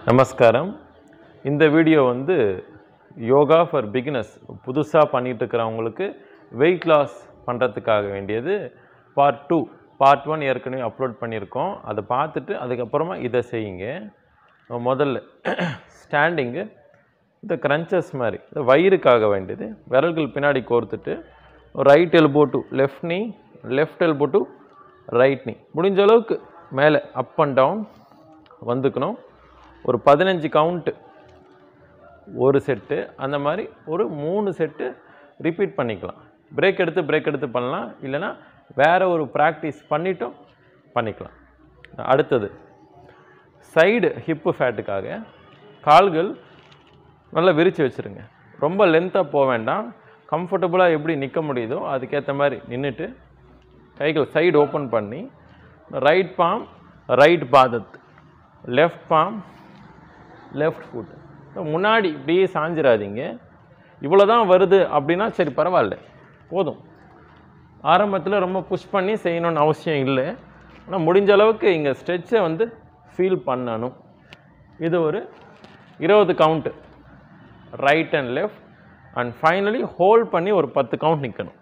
நமஸ்காரம் இந்த வீடியோ வந்து யோகா ஃபார் பிகினர்ஸ் புதுசாக பண்ணிட்டு இருக்கிறவங்களுக்கு வெயிட் லாஸ் பண்ணுறதுக்காக வேண்டியது பார்ட் டூ பார்ட் ஒன் ஏற்கனவே அப்லோட் பண்ணியிருக்கோம் அதை பார்த்துட்டு அதுக்கப்புறமா இதை செய்யுங்க முதல்ல ஸ்டாண்டிங்கு இந்த கிரன்ச்சஸ் மாதிரி இந்த வயிறுக்காக வேண்டியது விரல்கள் பின்னாடி கோர்த்துட்டு right elbow to left knee left elbow to right knee முடிஞ்ச அளவுக்கு மேலே அப் அண்ட் டவுன் வந்துக்கணும் ஒரு பதினஞ்சு கவுண்ட்டு ஒரு செட்டு அந்த மாதிரி ஒரு மூணு செட்டு ரிப்பீட் பண்ணிக்கலாம் பிரேக் எடுத்து பிரேக் எடுத்து பண்ணலாம் இல்லைன்னா வேறு ஒரு ப்ராக்டிஸ் பண்ணிட்டும் பண்ணிக்கலாம் அடுத்தது சைடு ஹிப்பு ஃபேட்டுக்காக கால்கள் நல்லா விரித்து வச்சுருங்க ரொம்ப லென்த்தாக போக வேண்டாம் கம்ஃபர்டபுளாக எப்படி நிற்க முடியுதோ அதுக்கேற்ற மாதிரி நின்றுட்டு கைகள் சைடு ஓப்பன் பண்ணி ரைட் பாம் ரைட் பாதத்து லெஃப்ட் பாம் லெஃப்ட் ஃபுட் முன்னாடி இப்படியே சாஞ்சிடாதீங்க இவ்வளோ தான் வருது அப்படின்னா சரி பரவாயில்ல போதும் ஆரம்பத்தில் ரொம்ப புஷ் பண்ணி செய்யணும்னு அவசியம் இல்லை ஆனால் முடிஞ்ச அளவுக்கு இங்கே ஸ்ட்ரெச்சை வந்து ஃபீல் பண்ணணும் இது ஒரு இருபது count right and left and finally hold பண்ணி ஒரு பத்து கவுண்ட் நிற்கணும்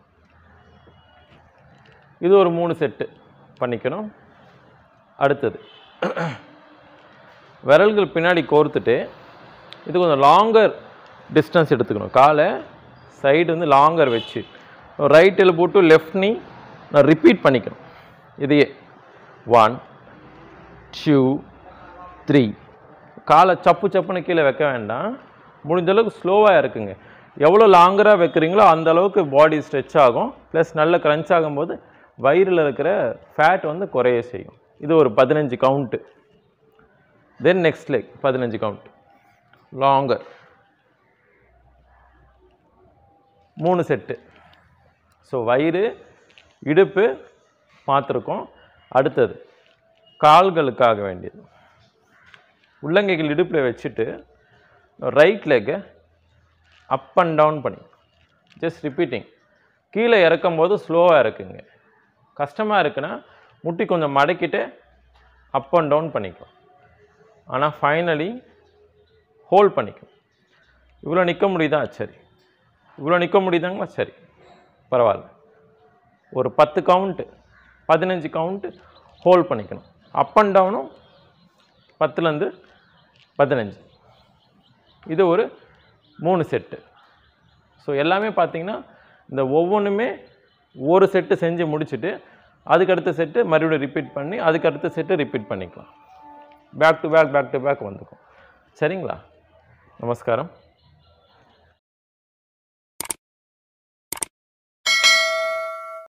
இது ஒரு மூணு செட்டு பண்ணிக்கணும் அடுத்தது விரல்கள் பின்னாடி கோர்த்துட்டு இது கொஞ்சம் லாங்கர் டிஸ்டன்ஸ் எடுத்துக்கணும் காலை சைடு வந்து லாங்கர் வச்சு ரைட் எல் போட்டு லெஃப்ட் நீ நான் ரிப்பீட் பண்ணிக்கணும் இதையே ஒன் டூ த்ரீ காலை சப்பு சப்புன்னு கீழே வைக்க வேண்டாம் முடிஞ்ச அளவுக்கு ஸ்லோவாக இருக்குங்க எவ்வளோ லாங்கராக வைக்கிறீங்களோ அந்த அளவுக்கு பாடி ஸ்ட்ரெச் ஆகும் ப்ளஸ் நல்ல க்ரன்ச் ஆகும்போது வயிறில் இருக்கிற ஃபேட் வந்து குறைய செய்யும் இது ஒரு பதினஞ்சு கவுண்ட்டு தென் நெக்ஸ்ட் லெக் பதினஞ்சு கவுண்ட் லாங்கர் மூணு செட்டு ஸோ வயிறு இடுப்பு பார்த்துருக்கோம் அடுத்தது கால்களுக்காக வேண்டியது உள்ளங்கைகள் இடுப்பில் வச்சுட்டு ரைட் லெக்கை அப் அண்ட் டவுன் பண்ணி ஜஸ்ட் ரிப்பீட்டிங் கீழே இறக்கும் போது ஸ்லோவாக இருக்குங்க கஷ்டமாக இருக்குன்னா முட்டி கொஞ்சம் மடக்கிட்டு அப் அண்ட் டவுன் பண்ணிக்கலாம் ஆனால் ஃபைனலி ஹோல்ட் பண்ணிக்கும் இவ்வளோ நிற்க முடியுதா சரி இவ்வளோ நிற்க முடியுதாங்களா சரி பரவாயில்ல ஒரு பத்து கவுண்ட்டு பதினஞ்சு கவுண்ட்டு ஹோல்ட் பண்ணிக்கணும் அப் அண்ட் டவுனும் பத்துலேருந்து பதினஞ்சு இது ஒரு மூணு செட்டு ஸோ எல்லாமே பார்த்தீங்கன்னா இந்த ஒவ்வொன்றுமே ஒரு செட்டு செஞ்சு முடிச்சுட்டு அதுக்கடுத்த செட்டு மறுபடியும் ரிப்பீட் பண்ணி அதுக்கடுத்த செட்டு ரிப்பீட் பண்ணிக்கலாம் back to back back to back வந்துக்கும் சரிங்களா நமஸ்காரம்